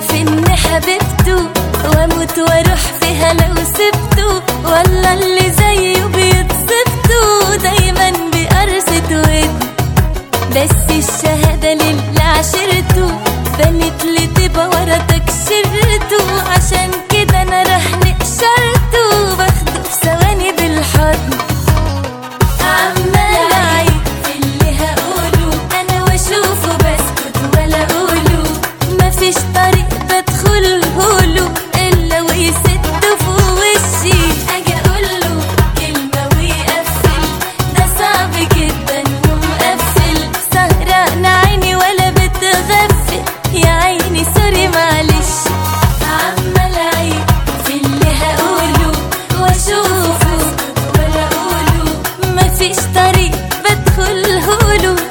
عارف ان حبيبته واموت واروح فيها لو سبته ولا اللي زيه بيتصفته دايما بقرصة ود بس الشهادة للي عشرته بنت لي تبقى ورا تكشرته عشان كده انا راح نقشرته باخده في ثواني بالحضن عمال اعيد في اللي هقوله انا واشوفه بسكت ولا اقوله مفيش طريق بدخله له الا ويسد في وشي اجي اقوله كلمه ويقفل ده صعب جدا ومقفل سهران عيني ولا بتغفل يا عيني سوري معلش عمال اعيد في اللي هقوله واشوفه ولا اقوله مفيش طريق بدخله له